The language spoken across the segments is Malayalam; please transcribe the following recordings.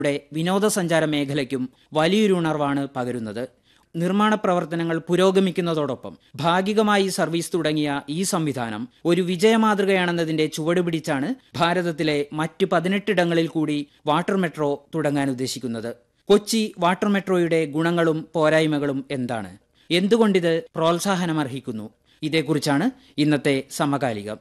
യുടെ വിനോദസഞ്ചാര മേഖലയ്ക്കും വലിയൊരു ഉണർവാണ് പകരുന്നത് നിർമ്മാണ പ്രവർത്തനങ്ങൾ പുരോഗമിക്കുന്നതോടൊപ്പം ഭാഗികമായി സർവീസ് തുടങ്ങിയ ഈ സംവിധാനം ഒരു വിജയമാതൃകയാണെന്നതിന്റെ ചുവട് പിടിച്ചാണ് ഭാരതത്തിലെ മറ്റ് പതിനെട്ടിടങ്ങളിൽ കൂടി വാട്ടർ മെട്രോ തുടങ്ങാൻ ഉദ്ദേശിക്കുന്നത് കൊച്ചി വാട്ടർ മെട്രോയുടെ ഗുണങ്ങളും പോരായ്മകളും എന്താണ് എന്തുകൊണ്ടിത് പ്രോത്സാഹനമർഹിക്കുന്നു ഇതേക്കുറിച്ചാണ് ഇന്നത്തെ സമകാലികം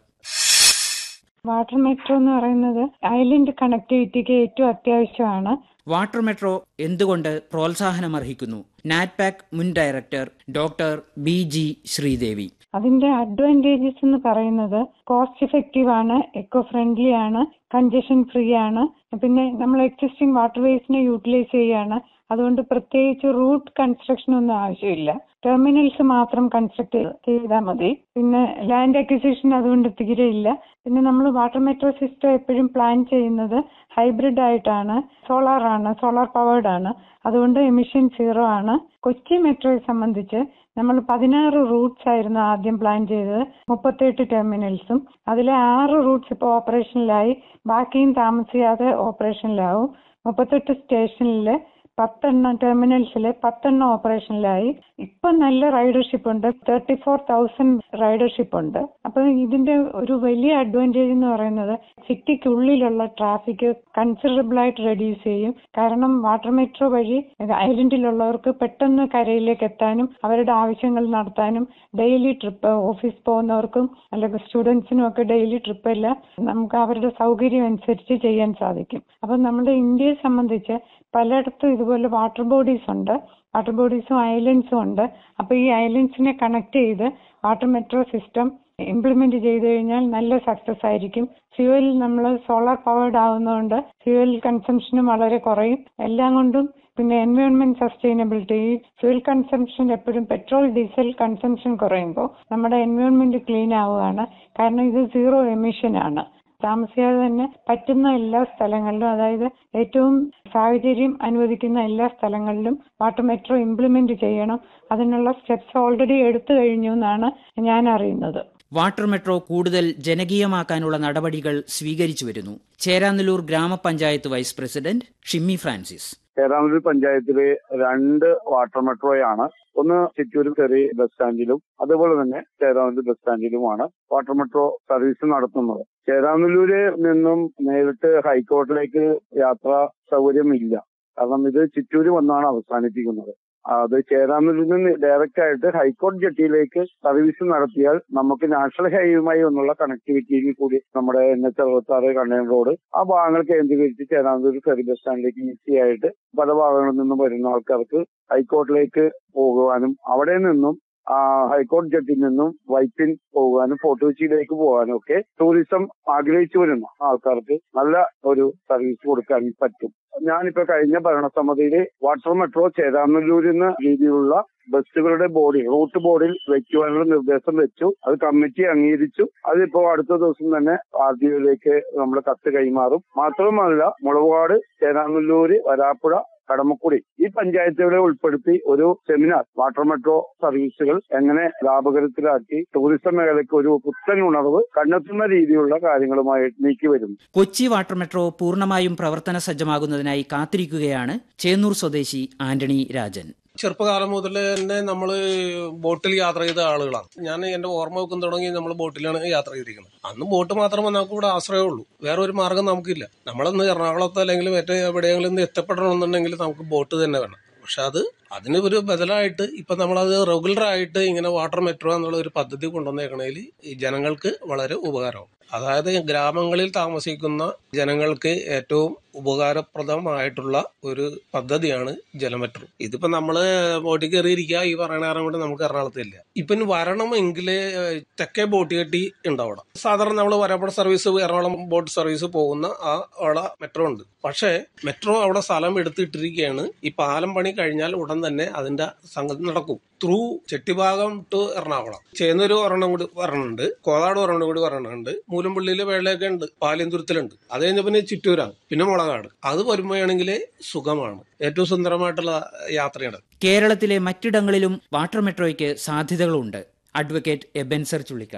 വാട്ടർ മെട്രോ എന്ന് പറയുന്നത് ഐലൻഡ് കണക്ടിവിറ്റിക്ക് ഏറ്റവും അത്യാവശ്യമാണ് വാട്ടർ മെട്രോ എന്തുകൊണ്ട് പ്രോത്സാഹനമർഹിക്കുന്നു നാറ്റ്പാക് മുൻ director doctor B G Sreedevi അതിന്റെ അഡ്വാൻറ്റേജസ് എന്ന് പറയുന്നത് കോസ്റ്റ് ഇഫക്റ്റീവ് ആണ് എക്കോ ഫ്രണ്ട്ലി ആണ് കൺജഷൻ ഫ്രീ ആണ് പിന്നെ നമ്മൾ എക്സിസ്റ്റിംഗ് വാട്ടർ വേസിനെ യൂട്ടിലൈസ് ചെയ്യാണ് അതുകൊണ്ട് പ്രത്യേകിച്ച് റൂട്ട് കൺസ്ട്രക്ഷൻ ഒന്നും ആവശ്യമില്ല ടെർമിനൽസ് മാത്രം കൺസ്ട്രക്ട് ചെയ്താൽ മതി പിന്നെ ലാൻഡ് അക്വിസിഷൻ അതുകൊണ്ട് തീരെ ഇല്ല പിന്നെ നമ്മൾ വാട്ടർ മെട്രോ സിസ്റ്റം എപ്പോഴും പ്ലാൻ ചെയ്യുന്നത് ഹൈബ്രിഡ് ആയിട്ടാണ് സോളാർ ആണ് സോളാർ പവേർഡ് ആണ് അതുകൊണ്ട് എമിഷൻ സീറോ ആണ് കൊച്ചി മെട്രോയെ സംബന്ധിച്ച് നമ്മൾ പതിനാറ് റൂട്ട്സ് ആയിരുന്നു ആദ്യം പ്ലാൻ ചെയ്തത് മുപ്പത്തെട്ട് ടെർമിനൽസും അതിലെ ആറ് റൂട്ട്സ് ഇപ്പോൾ ഓപ്പറേഷനിലായി ബാക്കിയും താമസിയാതെ ഓപ്പറേഷനിലാവും മുപ്പത്തെട്ട് സ്റ്റേഷനിൽ പത്തെണ്ണം ടെർമിനൽസിൽ പത്തെണ്ണം ഓപ്പറേഷനിലായി ഇപ്പൊ നല്ല റൈഡർഷിപ്പ് ഉണ്ട് തേർട്ടി ഫോർ തൗസൻഡ് റൈഡർഷിപ്പ് ഉണ്ട് അപ്പൊ ഇതിന്റെ ഒരു വലിയ അഡ്വാൻറ്റേജ് എന്ന് പറയുന്നത് സിറ്റിക്കുള്ളിലുള്ള ട്രാഫിക് കൺസിഡറബിൾ ആയിട്ട് റെഡ്യൂസ് ചെയ്യും കാരണം വാട്ടർ മെട്രോ വഴി ഐലൻഡിലുള്ളവർക്ക് പെട്ടെന്ന് കരയിലേക്ക് എത്താനും അവരുടെ ആവശ്യങ്ങൾ നടത്താനും ഡെയിലി ട്രിപ്പ് ഓഫീസ് പോകുന്നവർക്കും അല്ലെങ്കിൽ സ്റ്റുഡൻസിനും ഒക്കെ ഡെയിലി ട്രിപ്പ് എല്ലാം നമുക്ക് അവരുടെ സൗകര്യം അനുസരിച്ച് ചെയ്യാൻ സാധിക്കും അപ്പൊ നമ്മുടെ ഇന്ത്യയെ സംബന്ധിച്ച് പലയിടത്തും ഇതുപോലെ വാട്ടർ ബോഡീസ് ഉണ്ട് വാട്ടർ ബോഡീസും ഐലൻഡ്സും ഉണ്ട് അപ്പൊ ഈ ഐലൻഡ്സിനെ കണക്ട് ചെയ്ത് വാട്ടർ മെട്രോ സിസ്റ്റം ഇംപ്ലിമെന്റ് ചെയ്തു കഴിഞ്ഞാൽ നല്ല സക്സസ് ആയിരിക്കും ഫ്യൂവൽ നമ്മൾ സോളാർ പവേർഡ് ആവുന്നതുകൊണ്ട് ഫ്യൂവൽ കൺസംഷനും വളരെ കുറയും എല്ലാം കൊണ്ടും പിന്നെ എൻവയോൺമെന്റ് സസ്റ്റൈനബിലിറ്റി ഈ ഫ്യൂൽ കൺസംഷൻ എപ്പോഴും പെട്രോൾ ഡീസൽ കൺസംഷൻ കുറയുമ്പോൾ നമ്മുടെ എൻവയോൺമെന്റ് ക്ലീൻ ആവുകയാണ് കാരണം ഇത് സീറോ എമിഷൻ ആണ് താമസിയാതെ തന്നെ പറ്റുന്ന എല്ലാ സ്ഥലങ്ങളിലും അതായത് ഏറ്റവും സാഹചര്യം അനുവദിക്കുന്ന എല്ലാ സ്ഥലങ്ങളിലും വാട്ടർ മെട്രോ ഇംപ്ലിമെന്റ് ചെയ്യണം അതിനുള്ള സ്റ്റെപ്സ് ഓൾറെഡി എടുത്തു കഴിഞ്ഞു എന്നാണ് ഞാൻ അറിയുന്നത് വാട്ടർ മെട്രോ കൂടുതൽ ജനകീയമാക്കാനുള്ള നടപടികൾ സ്വീകരിച്ചു വരുന്നു ചേരാനല്ലൂർ ഗ്രാമപഞ്ചായത്ത് വൈസ് പ്രസിഡന്റ് ഷിമ്മി ഫ്രാൻസിസ് ചേരാനല്ലൂർ പഞ്ചായത്തിലെ രണ്ട് വാട്ടർ മെട്രോയാണ് ഒന്ന് ചിറ്റൂർ ചെറിയ ബസ് സ്റ്റാൻഡിലും അതുപോലെ തന്നെ ചേരാനല്ലൂർ ബസ് സ്റ്റാൻഡിലുമാണ് വാട്ടർ മെട്രോ സർവീസ് നടത്തുന്നത് ചേരാനല്ലൂരിൽ നിന്നും നേരിട്ട് ഹൈക്കോർട്ടിലേക്ക് യാത്രാ സൗകര്യമില്ല കാരണം ഇത് ചിറ്റൂര് വന്നാണ് അവസാനിപ്പിക്കുന്നത് അത് ചേരാനല്ലൂരിൽ നിന്ന് ഡയറക്റ്റ് ആയിട്ട് ഹൈക്കോടതി ജെട്ടിയിലേക്ക് സർവീസ് നടത്തിയാൽ നമുക്ക് നാഷണൽ ഹൈവേയുമായി ഒന്നുള്ള കണക്ടിവിറ്റിയിൽ കൂടി നമ്മുടെ എൻ എച്ച് അറുപത്തി ആറ് കണ്ണയം റോഡ് ആ ഭാഗങ്ങൾ കേന്ദ്രീകരിച്ച് ചേരാനല്ലൂർ ഫെറി ബസ് സ്റ്റാൻഡിലേക്ക് ഈസി ആയിട്ട് പല ഭാഗങ്ങളിൽ നിന്നും വരുന്ന ആൾക്കാർക്ക് ഹൈക്കോർട്ടിലേക്ക് പോകുവാനും അവിടെ നിന്നും ആ ഹൈക്കോടതി ജഡ്ജിൽ നിന്നും വൈപ്പിൻ പോകാനും ഫോർട്ട് കൊച്ചിയിലേക്ക് പോകാനും ഒക്കെ ടൂറിസം ആഗ്രഹിച്ചു വരുന്ന ആൾക്കാർക്ക് നല്ല ഒരു സർവീസ് കൊടുക്കാൻ പറ്റും ഞാനിപ്പോ കഴിഞ്ഞ ഭരണസമിതിയിൽ വാട്ടർ മെട്രോ ചേരാനല്ലൂരിൽ നിന്ന് രീതിയിലുള്ള ബസ്സുകളുടെ ബോഡി റൂട്ട് ബോർഡിൽ വെക്കുവാനുള്ള നിർദ്ദേശം വെച്ചു അത് കമ്മിറ്റി അംഗീകരിച്ചു അതിപ്പോ അടുത്ത ദിവസം തന്നെ ആർ ഡി ഒയിലേക്ക് നമ്മൾ കത്ത് കൈമാറും മാത്രമല്ല മുളവാട് ചേരാനല്ലൂര് വരാപ്പുഴ കടമക്കുടി ഈ പഞ്ചായത്തുകളെ ഉൾപ്പെടുത്തി ഒരു സെമിനാർ വാട്ടർ മെട്രോ സർവീസുകൾ എങ്ങനെ ലാഭകരത്തിലാക്കി ടൂറിസം മേഖലയ്ക്ക് ഒരു പുത്തൻ ഉണർവ് കണ്ടെത്തുന്ന രീതിയിലുള്ള കാര്യങ്ങളുമായി നീക്കി വരുന്നു കൊച്ചി വാട്ടർ മെട്രോ പൂർണ്ണമായും പ്രവർത്തന സജ്ജമാകുന്നതിനായി കാത്തിരിക്കുകയാണ് ചേന്നൂർ സ്വദേശി ആന്റണി രാജൻ ചെറുപ്പകാലം മുതൽ തന്നെ നമ്മൾ ബോട്ടിൽ യാത്ര ചെയ്ത ആളുകളാണ് ഞാൻ എന്റെ ഓർമ്മ വെക്കും തുടങ്ങി നമ്മൾ ബോട്ടിലാണ് യാത്ര ചെയ്തിരിക്കുന്നത് അന്ന് ബോട്ട് മാത്രമേ നമുക്ക് ഇവിടെ ആശ്രയമുള്ളൂ വേറെ ഒരു മാർഗം നമുക്കില്ല നമ്മളൊന്ന് എറണാകുളത്ത് അല്ലെങ്കിൽ മറ്റേ എവിടെയെങ്കിലും ഒന്ന് എത്തപ്പെടണമെന്നുണ്ടെങ്കിൽ നമുക്ക് ബോട്ട് തന്നെ വേണം പക്ഷെ അത് അതിന് ഒരു ബദലായിട്ട് ഇപ്പൊ നമ്മളത് റെഗുലർ ആയിട്ട് ഇങ്ങനെ വാട്ടർ മെട്രോ എന്നുള്ള ഒരു പദ്ധതി കൊണ്ടുവന്നേക്കണേൽ ഈ ജനങ്ങൾക്ക് വളരെ ഉപകാരമാവും അതായത് ഗ്രാമങ്ങളിൽ താമസിക്കുന്ന ജനങ്ങൾക്ക് ഏറ്റവും ഉപകാരപ്രദമായിട്ടുള്ള ഒരു പദ്ധതിയാണ് ജലമെട്രോ ഇതിപ്പോ നമ്മള് ബോട്ടിൽ കയറിയിരിക്കുക ഈ പറയുന്ന കാരണം കൊണ്ട് നമുക്ക് എറണാകുളത്തില്ല ഇപ്പം വരണമെങ്കിൽ തെക്കേ ബോട്ട് കെട്ടി ഉണ്ട് അവിടെ സാധാരണ നമ്മൾ Varappuzha service Ernakulam boat service പോകുന്ന ആ അവിടെ മെട്രോ ഉണ്ട് പക്ഷേ മെട്രോ അവിടെ സ്ഥലം എടുത്തിട്ടിരിക്കുകയാണ് ഈ പാലം പണി കഴിഞ്ഞാൽ ഉടൻ തന്നെ അതിന്റെ സംഗതി നടക്കും ത്രൂ ചെട്ടിഭാഗം ടു എറണാകുളം ചേന്നൊരു ഒരെണ്ണം കൂടി വരണുണ്ട് കോതാട് ഒരെണ്ണം കൂടി വരണുണ്ട് മൂലമ്പള്ളിയിലെ വെള്ളയൊക്കെ ഉണ്ട് പാലിയന്തുരത്തിലുണ്ട് അത് കഴിഞ്ഞ പിന്നെ ചിറ്റൂരാണ് പിന്നെ മുളകാട് അത് വരുമ്പോഴാണെങ്കിൽ സുഖമാണ് ഏറ്റവും സുന്ദരമായിട്ടുള്ള യാത്രയാണ് കേരളത്തിലെ മറ്റിടങ്ങളിലും വാട്ടർ മെട്രോയ്ക്ക് സാധ്യതകളുണ്ട് അഡ്വക്കേറ്റ് എബൻസർ ചുള്ളിക്കാട്ട്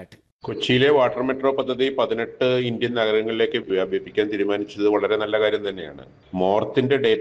കൊച്ചിയിലെ വാട്ടർ മെട്രോ പദ്ധതി പതിനെട്ട് ഇന്ത്യൻ നഗരങ്ങളിലേക്ക് വ്യാപിപ്പിക്കാൻ തീരുമാനിച്ചത് വളരെ നല്ല കാര്യം തന്നെയാണ് മോർത്തിന്റെ ഡേറ്റ